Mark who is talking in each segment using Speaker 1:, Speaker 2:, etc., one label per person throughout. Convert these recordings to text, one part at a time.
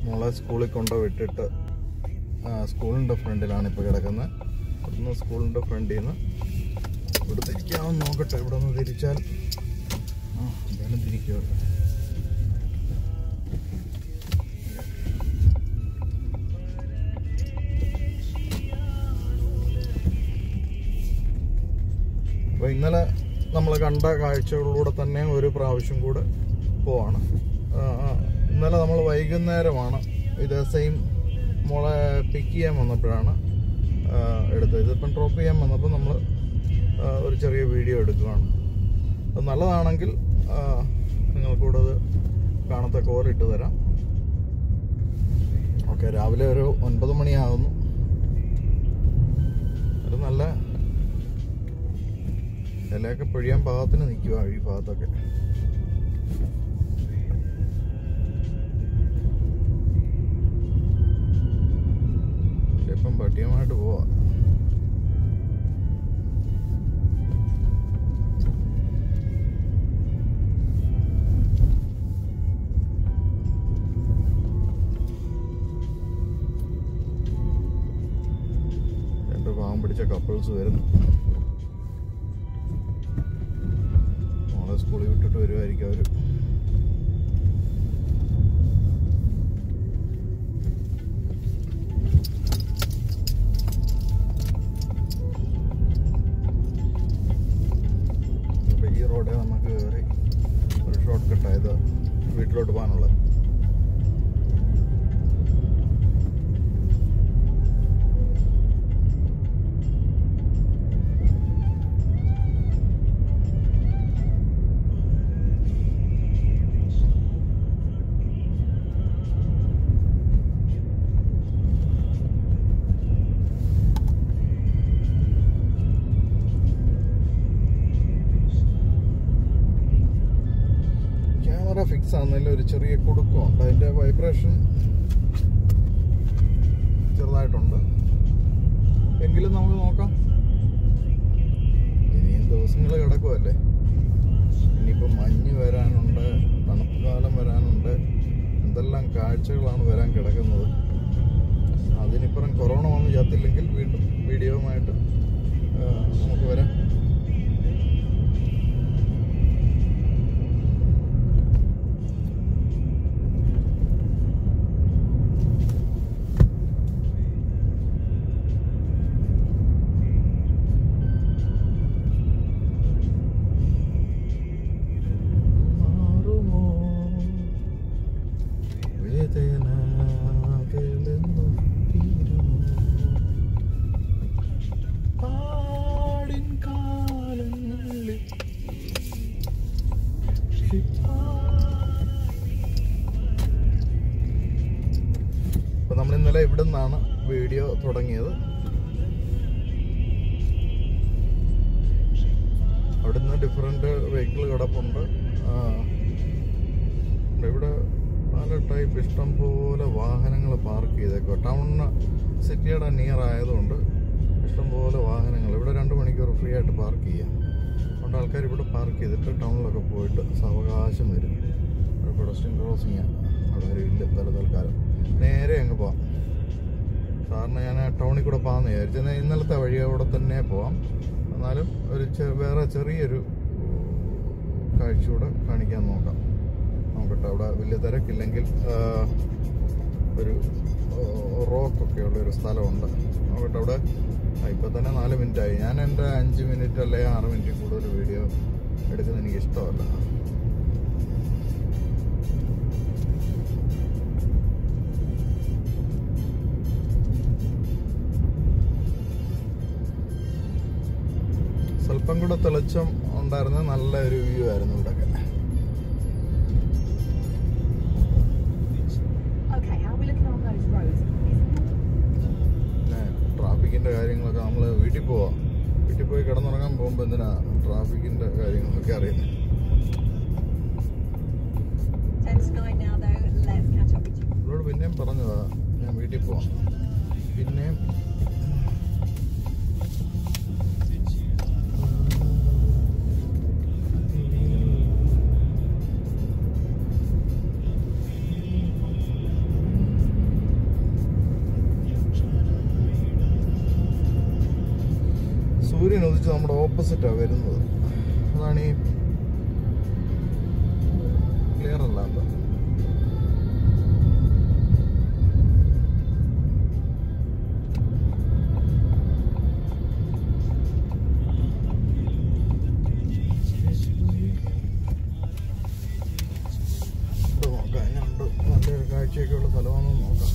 Speaker 1: മോളെ സ്കൂളിൽ കൊണ്ട് വിട്ടിട്ട് ആ, സ്കൂളിൻ്റെ ഫ്രണ്ടിലാണ് ഇപ്പോൾ കിടക്കുന്നത് ഇവിടുന്ന് സ്കൂളിൻ്റെ ഫ്രണ്ടിൽ നിന്ന് ഇവിടെ തിരിക്കാമെന്ന് നോക്കട്ടെ ഇവിടെ നിന്ന് തിരിച്ചാൽ ആ എന്തായാലും തിരിക്കുമല്ലോ അപ്പോൾ ഇന്നലെ നമ്മൾ കണ്ട കാഴ്ചകളിലൂടെ തന്നെ ഒരു പ്രാവശ്യം കൂടെ പോവാണ് ആ, ആ, ഇന്നലെ നമ്മൾ വൈകുന്നേരമാണ് ഇത് സെയിം മോളെ പിക്ക് ചെയ്യാൻ വന്നപ്പോഴാണ് ആ, എടുത്തത് ഇതിപ്പം ഡ്രോപ്പ് ചെയ്യാൻ വന്നപ്പോൾ നമ്മൾ ഒരു ചെറിയ വീഡിയോ എടുക്കുകയാണ് അത് നല്ലതാണെങ്കിൽ ആ, നിങ്ങൾക്കൂടെ അത് കാണത്തക്ക പോലെ ഇട്ട് തരാം ഓക്കെ രാവിലെ ഒരു ഒൻപത് മണിയാകുന്നു ഒരു നല്ല ഇലയൊക്കെ പൊഴിയാൻ പാകത്തിന് നിൽക്കുക ഈ ഭാഗത്തൊക്കെ ഇപ്പം പട്ടിയമായിട്ട് പോവാ രണ്ട് പാവം പിടിച്ച കപ്പിൾസ് വരുന്നു മോളെ സ്കൂളിൽ വിട്ടിട്ട് വരുമായിരിക്കും അവര് അപ്പൊ ഈ റോഡേ നമുക്ക് കയറി ഒരു ഷോർട്ട് കട്ടായത് വീട്ടിലോട്ട് പോകാനുള്ളത് ക്യാമറ ഫിക്സ് ആകുന്നതിൽ ഒരു ചെറിയ കുടുക്കമുണ്ട് അതിന്റെ വൈബ്രേഷൻ ചെറുതായിട്ടുണ്ട് എങ്കിലും നമുക്ക് നോക്കാം ഇനിയും ദിവസങ്ങൾ കിടക്കുമല്ലേ ഇനിയിപ്പോൾ മഞ്ഞ് വരാനുണ്ട് തണുപ്പ് കാലം വരാനുണ്ട് എന്തെല്ലാം കാഴ്ചകളാണ് വരാൻ കിടക്കുന്നത് അതിനിപ്പുറം കൊറോണ വന്ന് ചത്തില്ലെങ്കിൽ വീണ്ടും വീഡിയോവുമായിട്ട് ആ, നമുക്ക് വരാം മാറുമോ വേദനകളെന്നു തീരുമോ പാടിൻ കാലങ്ങളിൽ അപ്പൊ നമ്മൾ ഇന്നലെ ഇവിടെ നിന്നാണ് വീഡിയോ തുടങ്ങിയത് അവിടുന്ന് ഡിഫറെന്റ് വെഹിക്കിൾ കിടപ്പുണ്ട് ആ, ഇവിടെ പല ടൈപ്പ് ഇഷ്ടം പോലെ വാഹനങ്ങൾ പാർക്ക് ചെയ്തേക്കുക ടൗണിന് സിറ്റിയുടെ നിയർ ആയതുകൊണ്ട് ഇഷ്ടം പോലെ വാഹനങ്ങൾ ഇവിടെ രണ്ട് മണിക്കൂർ ഫ്രീ ആയിട്ട് പാർക്ക് ചെയ്യാം അതുകൊണ്ട് ആൾക്കാർ ഇവിടെ പാർക്ക് ചെയ്തിട്ട് ടൗണിലൊക്കെ പോയിട്ട് സാവകാശം വരും അവിടെ പെഡസ്ട്രിയൻ ക്രോസിങ് അവിടെ ഒരു ഇല്ല തല തൽക്കാലം നേരെ അങ്ങ് പോവാം സാറിന് ഞാൻ ടൗണിൽ കൂടെ പോകാമെന്ന് വിചാരിച്ചു എന്നാൽ ഇന്നലത്തെ വഴിയോടെ തന്നെ പോവാം എന്നാലും ഒരു ചെ- വേറെ ചെറിയൊരു കാഴ്ചയൂടെ കാണിക്കാൻ നോക്കാം നോക്കട്ടെ അവിടെ വലിയ തിരക്കില്ലെങ്കിൽ ആ, ഒരു റോക്കൊക്കെ ഉള്ള ഒരു സ്ഥലമുണ്ട് നോക്കട്ടെ അവിടെ ആ, ഇപ്പൊ തന്നെ നാല് മിനിറ്റ് ആയി ഞാൻ എൻ്റെ അഞ്ച് മിനിറ്റ് അല്ലെ ആറ് മിനിറ്റ് കൂടുതൽ വീഡിയോ എടുക്കുന്നത് എനിക്ക് ഇഷ്ടമല്ല സ്വല്പം കൂടെ തെളിച്ചം ഉണ്ടായിരുന്ന നല്ല ഒരു വ്യൂ ആയിരുന്നു ഇവിടെ
Speaker 2: Okay, how are we looking on those roads?
Speaker 1: പിന്നെ ട്രാഫിക്കിന്റെ കാര്യങ്ങളൊക്കെ നമ്മൾ വീട്ടിൽ പോവാം വീട്ടിൽ പോയി കിടന്നുറങ്ങാൻ പോകുമ്പോൾ എന്തിനാ ട്രാഫിക്കിന്റെ കാര്യങ്ങളൊക്കെ അറിയുന്നത്
Speaker 2: Ten to nine now, though. Let's catch up with you.
Speaker 1: ഇവരോട് പിന്നെയും പറഞ്ഞതാ ഞാൻ വീട്ടിൽ പോവാം പിന്നെയും തിരിച്ച് നമ്മുടെ ഓപ്പോസിറ്റാണ് വരുന്നത് അതാണ് ഈ ക്ലിയർ അല്ലാത്ത ഇത് നോക്കാം എങ്ങനെയുണ്ട് നല്ലൊരു കാഴ്ചയൊക്കെ ഉള്ള സ്ഥലമാണെന്ന് നോക്കാം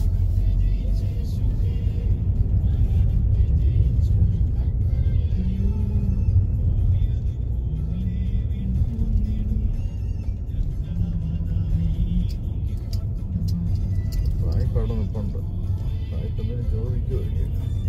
Speaker 1: സായിപ്പ് അവിടെ നിൽപ്പുണ്ട് സായിപ്പ് എന്തെങ്കിലും ചോദിക്കുമോ ഇല്ല